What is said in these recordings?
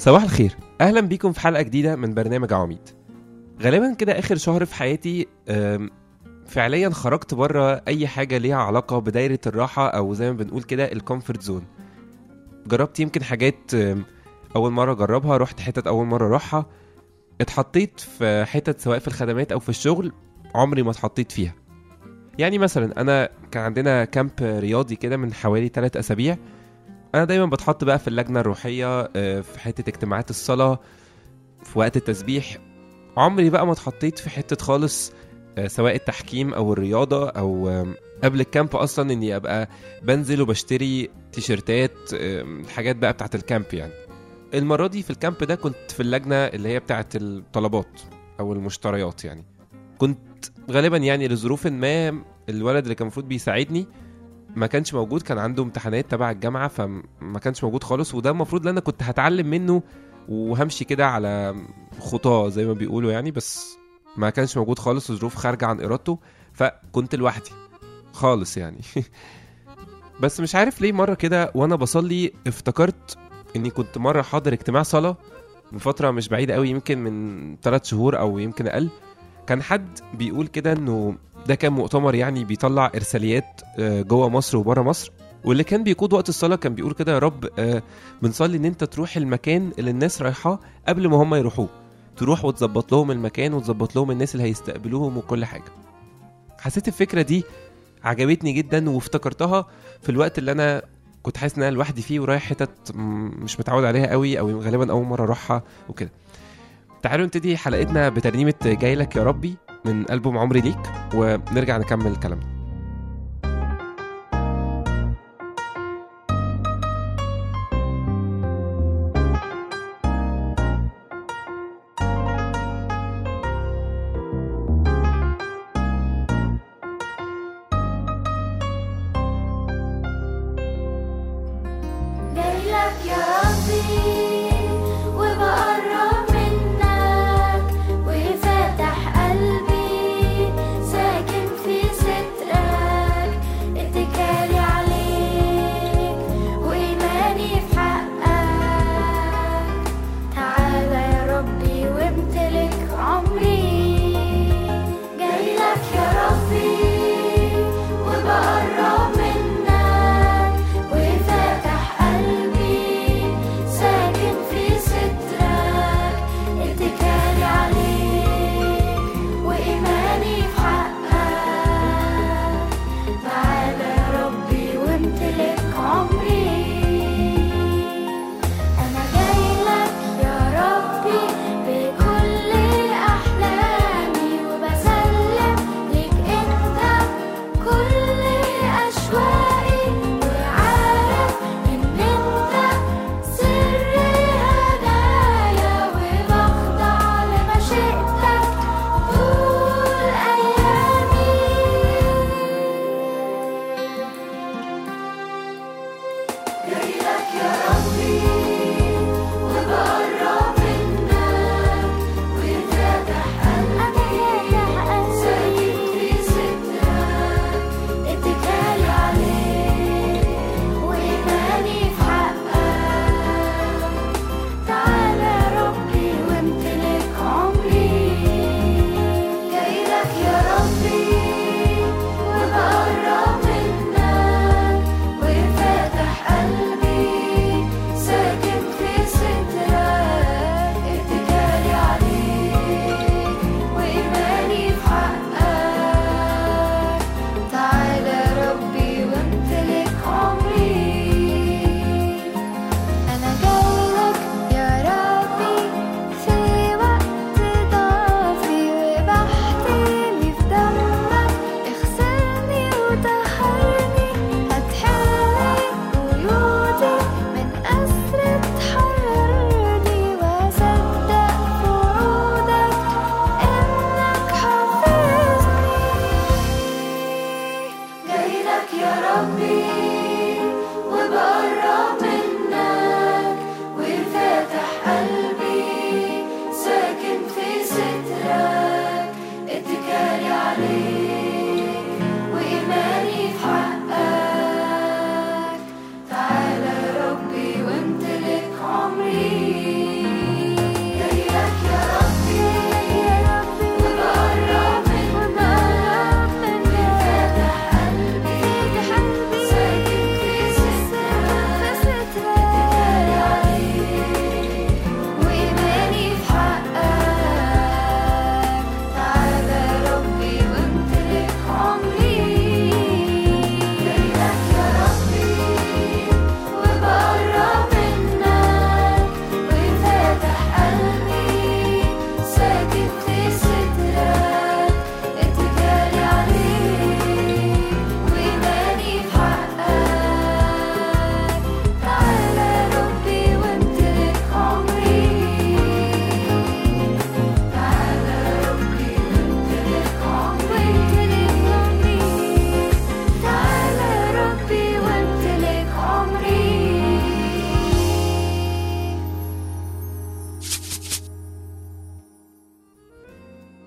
صباح الخير اهلا بيكم في حلقه جديده من برنامج عواميد غالبا كده اخر شهر في حياتي أم، فعليا خرجت بره اي حاجه ليها علاقه بدايره الراحه او زي ما بنقول كده الكومفورت زون جربت يمكن حاجات أم، اول مره اجربها رحت حتت اول مره اروحها اتحطيت في حتت سواء في الخدمات او في الشغل عمري ما اتحطيت فيها يعني مثلا انا كان عندنا كامب رياضي كده من حوالي 3 اسابيع انا دايما بتحط بقى في اللجنه الروحيه آه، في حته اجتماعات الصلاه في وقت التسبيح عمري بقى ما اتحطيت في حته خالص آه، سواء التحكيم او الرياضه او آم، قبل الكامب اصلا اني ابقى بنزل وبشتري تيشرتات آم، الحاجات بقى بتاعت الكامب يعني المره دي في الكامب ده كنت في اللجنه اللي هي بتاعت الطلبات او المشتريات يعني كنت غالبا يعني لظروف ما الولد اللي كان المفروض بيساعدني ما كانش موجود كان عنده امتحانات تبع الجامعه فما كانش موجود خالص وده المفروض ان انا كنت هتعلم منه وهمشي كده على خطاه زي ما بيقولوا يعني بس ما كانش موجود خالص وظروف خارجه عن ارادته فكنت لوحدي خالص يعني بس مش عارف ليه مره كده وانا بصلي افتكرت اني كنت مره حاضر اجتماع صلاه من فتره مش بعيده قوي يمكن من ثلاث شهور او يمكن اقل كان حد بيقول كده انه ده كان مؤتمر يعني بيطلع ارساليات آه، جوه مصر وبره مصر واللي كان بيقود وقت الصلاه كان بيقول كده يا رب آه، بنصلي ان انت تروح المكان اللي الناس رايحاه قبل ما هم يروحوه تروح وتظبط لهم المكان وتظبط لهم الناس اللي هيستقبلوهم وكل حاجه حسيت الفكره دي عجبتني جدا وافتكرتها في الوقت اللي انا كنت حاسس ان انا لوحدي فيه ورايح حتت م- مش متعود عليها قوي او غالبا اول مره اروحها وكده تعالوا نبتدي حلقتنا بترنيمه جاي لك يا ربي من ألبوم عمري ليك ونرجع نكمل كلامنا جايلك يا ربي وبقرب منك وفاتح قلبي ساكن في ستر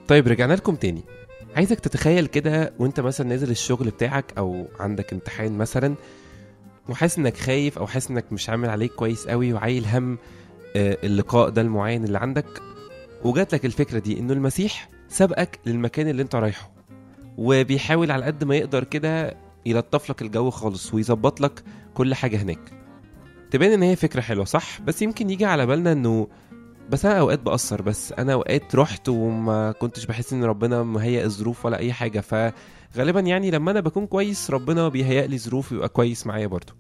طيب رجعنا لكم تاني عايزك تتخيل كده وانت مثلا نازل الشغل بتاعك او عندك امتحان مثلا وحاسس انك خايف او حاسس انك مش عامل عليك كويس قوي وعايل هم آه، اللقاء ده المعين اللي عندك وجات لك الفكره دي انه المسيح سبقك للمكان اللي انت رايحه وبيحاول على قد ما يقدر كده يلطف لك الجو خالص ويظبط لك كل حاجه هناك تبان ان هي فكره حلوه صح بس يمكن يجي على بالنا انه بس انا اوقات بأثر بس انا اوقات رحت وما كنتش بحس ان ربنا مهيئ الظروف ولا اي حاجه فغالبا يعني لما انا بكون كويس ربنا بيهيئ لي ظروف يبقى كويس معايا برضه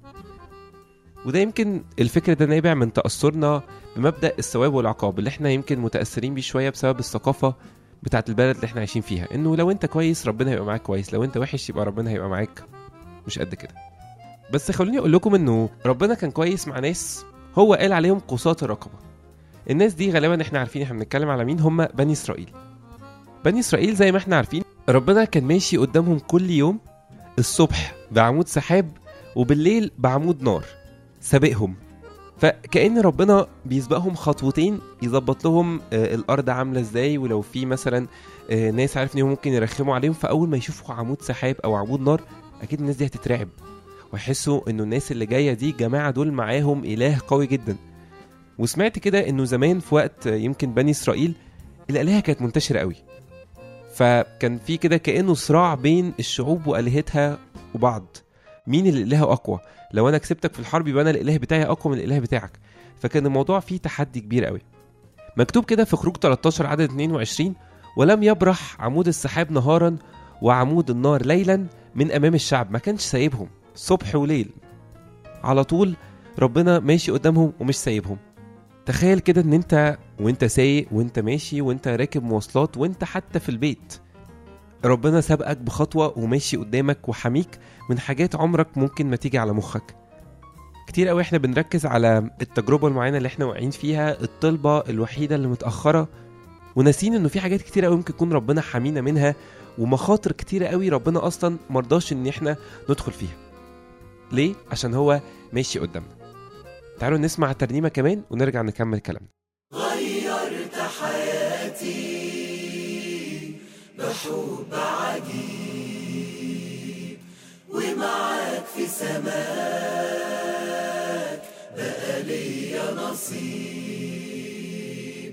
وده يمكن الفكر ده نابع من تأثرنا بمبدأ الثواب والعقاب اللي احنا يمكن متأثرين بيه شوية بسبب الثقافة بتاعت البلد اللي احنا عايشين فيها انه لو انت كويس ربنا هيبقى معاك كويس لو انت وحش يبقى ربنا هيبقى معاك مش قد كده بس خلوني اقول لكم انه ربنا كان كويس مع ناس هو قال عليهم قصاة الرقبة الناس دي غالبا احنا عارفين احنا بنتكلم على مين هم بني اسرائيل بني اسرائيل زي ما احنا عارفين ربنا كان ماشي قدامهم كل يوم الصبح بعمود سحاب وبالليل بعمود نار سابقهم فكأن ربنا بيسبقهم خطوتين يظبط لهم آه، الارض عامله ازاي ولو في مثلا آه، ناس عارف ان هم ممكن يرخموا عليهم فاول ما يشوفوا عمود سحاب او عمود نار اكيد الناس دي هتترعب ويحسوا انه الناس اللي جايه دي جماعه دول معاهم اله قوي جدا وسمعت كده انه زمان في وقت آه، يمكن بني اسرائيل الالهه كانت منتشره قوي فكان في كده كانه صراع بين الشعوب والهتها وبعض مين اللي الهه اقوى لو انا كسبتك في الحرب يبقى انا الاله بتاعي اقوى من الاله بتاعك فكان الموضوع فيه تحدي كبير قوي مكتوب كده في خروج 13 عدد 22 ولم يبرح عمود السحاب نهارا وعمود النار ليلا من امام الشعب ما كانش سايبهم صبح وليل على طول ربنا ماشي قدامهم ومش سايبهم تخيل كده ان انت وانت سايق وانت ماشي وانت راكب مواصلات وانت حتى في البيت ربنا سابقك بخطوة وماشي قدامك وحميك من حاجات عمرك ممكن ما تيجي على مخك كتير قوي احنا بنركز على التجربة المعينة اللي احنا واقعين فيها الطلبة الوحيدة اللي متأخرة وناسين انه في حاجات كتير قوي ممكن يكون ربنا حمينا منها ومخاطر كتيرة قوي ربنا اصلا مرضاش ان احنا ندخل فيها ليه؟ عشان هو ماشي قدامنا تعالوا نسمع ترنيمة كمان ونرجع نكمل كلامنا غيرت حياتي بحب عجيب ومعاك في سماك بقى ليا نصيب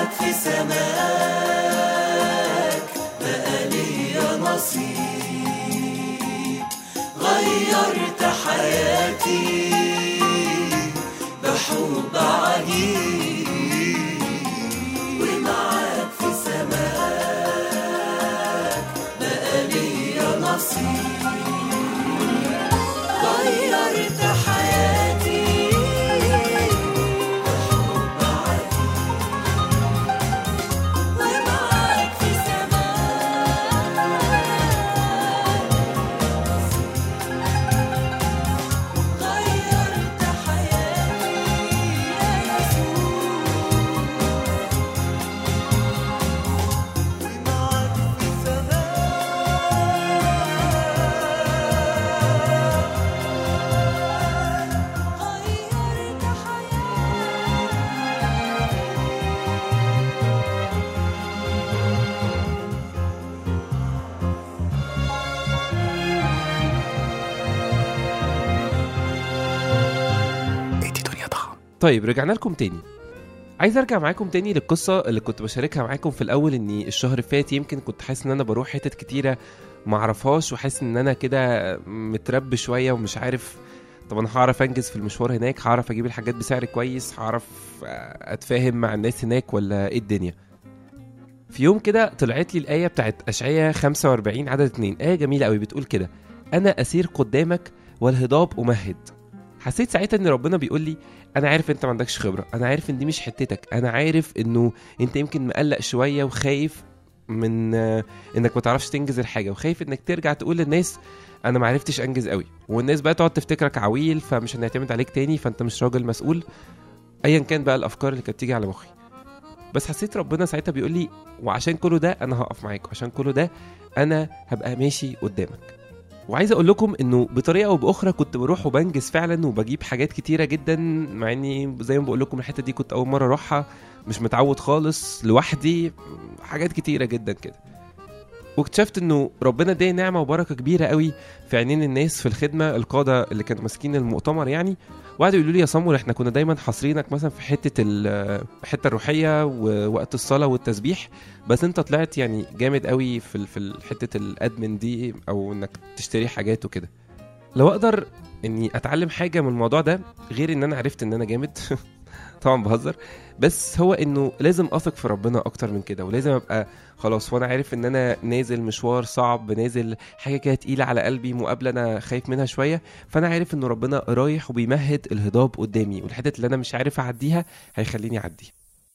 ومعاك في سماك بقى ليا نصيب غيرت حياتي بحب عجيب ومعاك في سماك بقى ليا نصيب غيرت حياتي بحب عجيب ومعاك في سماك غيرت حياتي يا يسوع ومعاك في سماك غيرت طيب رجعنا لكم تاني عايز ارجع معاكم تاني للقصه اللي كنت بشاركها معاكم في الاول اني الشهر اللي فات يمكن كنت حاسس ان انا بروح حتت كتيره معرفهاش وحاسس ان انا كده مترب شويه ومش عارف طب انا هعرف انجز في المشوار هناك هعرف اجيب الحاجات بسعر كويس هعرف اتفاهم مع الناس هناك ولا ايه الدنيا في يوم كده طلعت لي الآية بتاعت أشعية 45 عدد 2 آية جميلة قوي بتقول كده أنا أسير قدامك والهضاب أمهد حسيت ساعتها ان ربنا بيقول لي انا عارف انت ما عندكش خبره انا عارف ان دي مش حتتك انا عارف انه انت يمكن مقلق شويه وخايف من آه، انك ما تعرفش تنجز الحاجه وخايف انك ترجع تقول للناس انا ما عرفتش انجز قوي والناس بقى تقعد تفتكرك عويل فمش هنعتمد عليك تاني فانت مش راجل مسؤول ايا كان بقى الافكار اللي كانت بتيجي على مخي بس حسيت ربنا ساعتها بيقول لي وعشان كله ده انا هقف معاك وعشان كله ده انا هبقى ماشي قدامك وعايز اقول لكم انه بطريقه او باخرى كنت بروح وبنجز فعلا وبجيب حاجات كتيره جدا مع اني زي ما بقول لكم الحته دي كنت اول مره اروحها مش متعود خالص لوحدي حاجات كتيره جدا كده واكتشفت انه ربنا اداني نعمه وبركه كبيره قوي في عينين الناس في الخدمه القاده اللي كانوا ماسكين المؤتمر يعني وقعدوا يقولوا لي يا صامول احنا كنا دايما حاصرينك مثلا في حته ال- الحته الروحيه ووقت الصلاه والتسبيح بس انت طلعت يعني جامد قوي في ال- في ال- حته الادمن دي او انك تشتري حاجات وكده لو اقدر اني اتعلم حاجه من الموضوع ده غير ان انا عرفت ان انا جامد طبعا بهزر بس هو انه لازم اثق في ربنا اكتر من كده ولازم ابقى خلاص وانا عارف ان انا نازل مشوار صعب نازل حاجه كده تقيله على قلبي مقابله انا خايف منها شويه فانا عارف ان ربنا رايح وبيمهد الهضاب قدامي والحتت اللي انا مش عارف اعديها هيخليني اعديها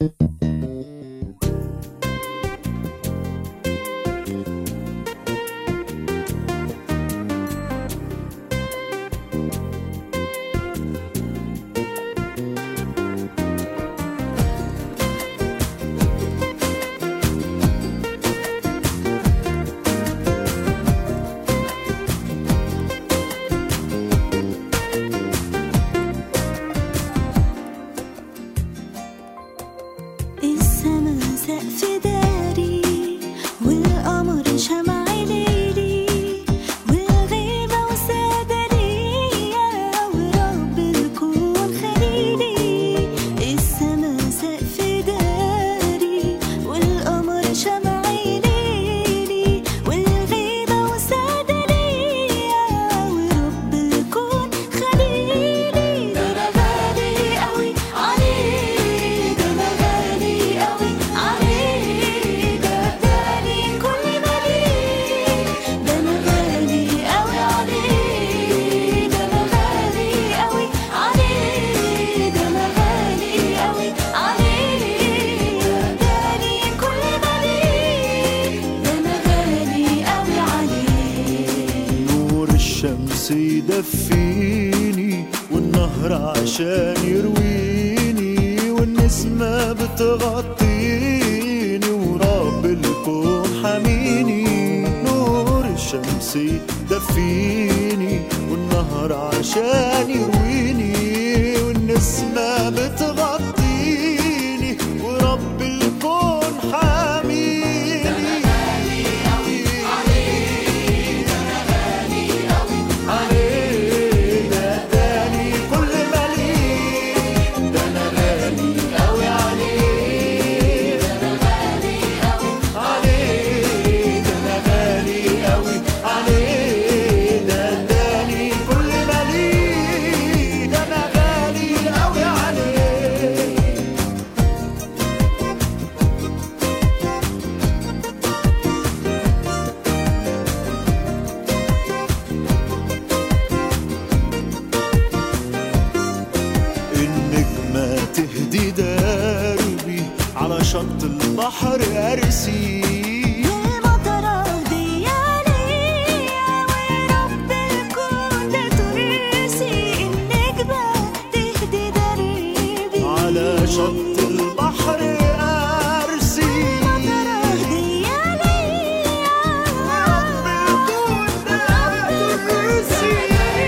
السما سقف داري والقمر شمع ليلي والغيمة وسادة ليا ورب الكون خليلي السما سقف داري والقمر شمع ليلي والغيمة وسادة ليا ورب الكون خليلي ده أنا غالي قوي عليه ده أنا غالي قوي عليه ده اداني كل ما ليه ده أنا غالي قوي عليه ده أنا غالي قوي عليه ده أنا غالي قوي عليه ده اداني كل ما ليه ده أنا غالي قوي عليه نور الشمس يدفيني والنهر عشان يرويني والنسمة بتغطيني ورب الكون حميني نور الشمس يدفيني والنهر عشان يرويني والنسمة بتغطيني ورب الكون حميني عليه ده اداني كل ما ليه ده انا غالي قوي عليه شط البحر أرسي المطرة هدية ليا ورب الكون ده ترسي النجمة تهدي دربي على شط البحر أرسي المطرة هدية ليا رب الكون ده ترسي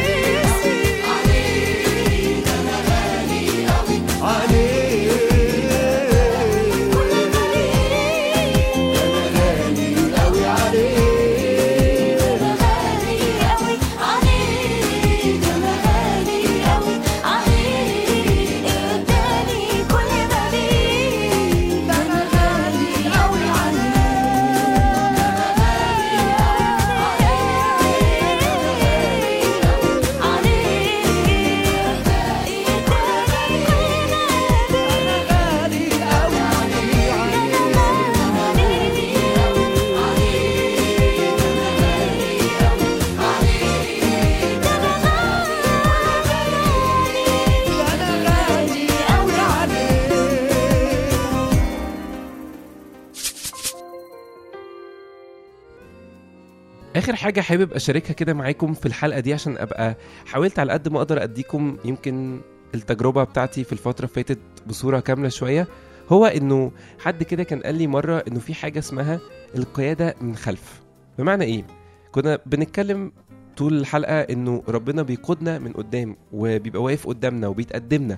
اخر حاجه حابب اشاركها كده معاكم في الحلقه دي عشان ابقى حاولت على قد ما اقدر اديكم يمكن التجربه بتاعتي في الفتره اللي فاتت بصوره كامله شويه هو انه حد كده كان قال لي مره انه في حاجه اسمها القياده من خلف بمعنى ايه كنا بنتكلم طول الحلقه انه ربنا بيقودنا من قدام وبيبقى واقف قدامنا وبيتقدمنا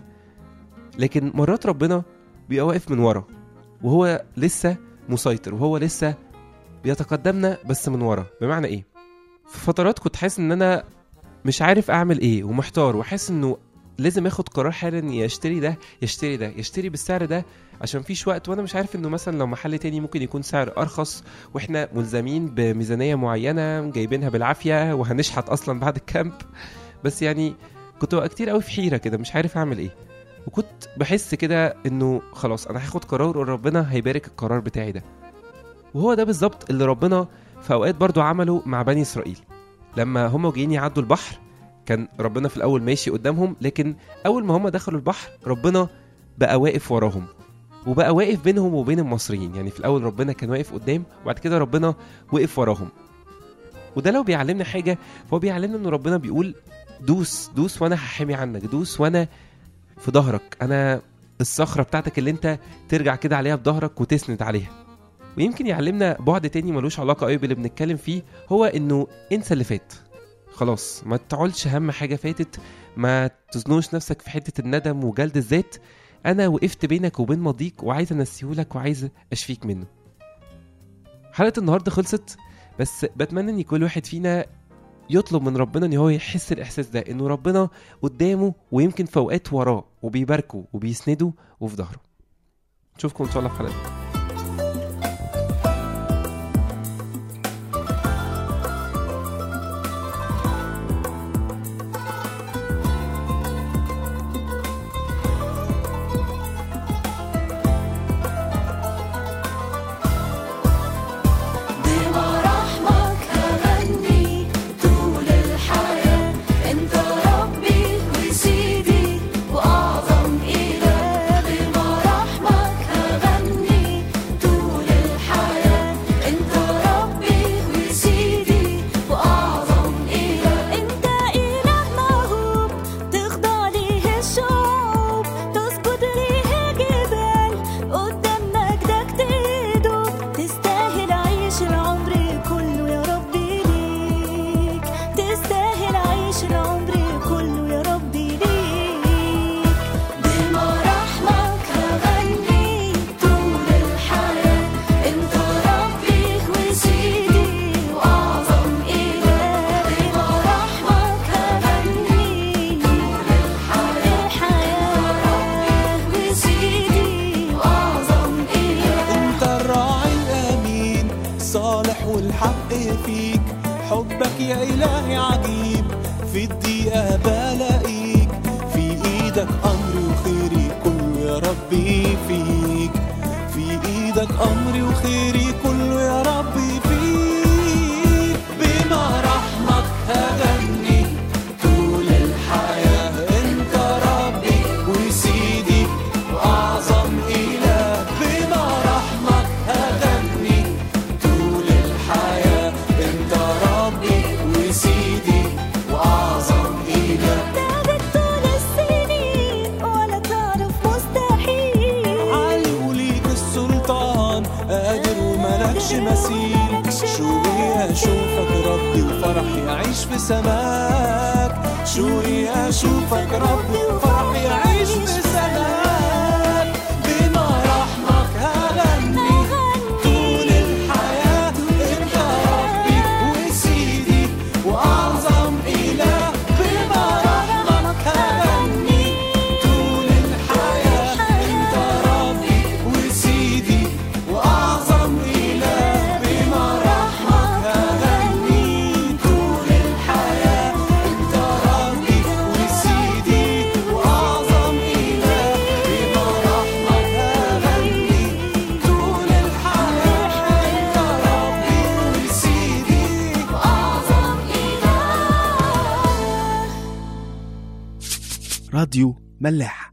لكن مرات ربنا بيبقى واقف من ورا وهو لسه مسيطر وهو لسه بيتقدمنا بس من ورا بمعنى ايه في فترات كنت حاسس ان انا مش عارف اعمل ايه ومحتار وحاسس انه لازم اخد قرار حالا يا اشتري ده يشتري ده يشتري بالسعر ده عشان مفيش وقت وانا مش عارف انه مثلا لو محل تاني ممكن يكون سعر ارخص واحنا ملزمين بميزانيه معينه جايبينها بالعافيه وهنشحت اصلا بعد الكامب بس يعني كنت بقى كتير قوي في حيره كده مش عارف اعمل ايه وكنت بحس كده انه خلاص انا هاخد قرار وربنا هيبارك القرار بتاعي ده وهو ده بالظبط اللي ربنا في اوقات برضو عمله مع بني اسرائيل لما هم جايين يعدوا البحر كان ربنا في الاول ماشي قدامهم لكن اول ما هم دخلوا البحر ربنا بقى واقف وراهم وبقى واقف بينهم وبين المصريين يعني في الاول ربنا كان واقف قدام وبعد كده ربنا وقف وراهم وده لو بيعلمنا حاجه فهو بيعلمنا ان ربنا بيقول دوس دوس وانا هحمي عنك دوس وانا في ظهرك انا الصخره بتاعتك اللي انت ترجع كده عليها بظهرك وتسند عليها ويمكن يعلمنا بعد تاني ملوش علاقه قوي باللي بنتكلم فيه هو انه انسى اللي فات خلاص ما تعولش هم حاجه فاتت ما تزنوش نفسك في حته الندم وجلد الذات انا وقفت بينك وبين ماضيك وعايز انسيهولك وعايز اشفيك منه حلقه النهارده خلصت بس بتمنى ان كل واحد فينا يطلب من ربنا ان هو يحس الاحساس ده انه ربنا قدامه ويمكن في اوقات وراه وبيباركه وبيسنده وفي ظهره نشوفكم ان شاء الله في حلقه بمراحمك هغني طول الحياة انت ربي وسيدي واعظم اله بمراحمك هغني طول الحياة انت ربي وسيدي واعظم اله انت اله موهوب تخضع ليه الشعوب تسجد ليه الجبال قدام مجدك تدوب تستاهل عيش العمر كله يا ربي ليك تستاهل عيش العمر كله يا ربي ليك بمراحمك هغني طول الحياة انت ربي وسيدي واعظم اله بمراحمك هغني طول الحياة وسيدي واعظم اله انت الراعي الامين صالح والحق فيك حبك يا الهي عجيب في الدقيقه بلاقيك في ايدك امري وخيري كله يا ربي فيك في ايدك امري وخيري كله يا ربي فيك بما رحمك هغني طول الحياه انت ربي وسيدي واعظم اله بما ملكش مثيل شوقي اشوفك ربي وفرحي اعيش في سماك شوقي اشوفك ربي وفرحي اعيش في سماك بما رحمك هغني طول الحياة انت ربي وسيدي واعظم اله بما رحمك هغني طول الحياة انت ربي وسيدي واعظم اله بما رحمك هغني طول الحياة انت ربي وسيدي واعظم اله بما رحمك هغني طول الحياة انت ربي وسيدي وأعظم إله راديو ملاح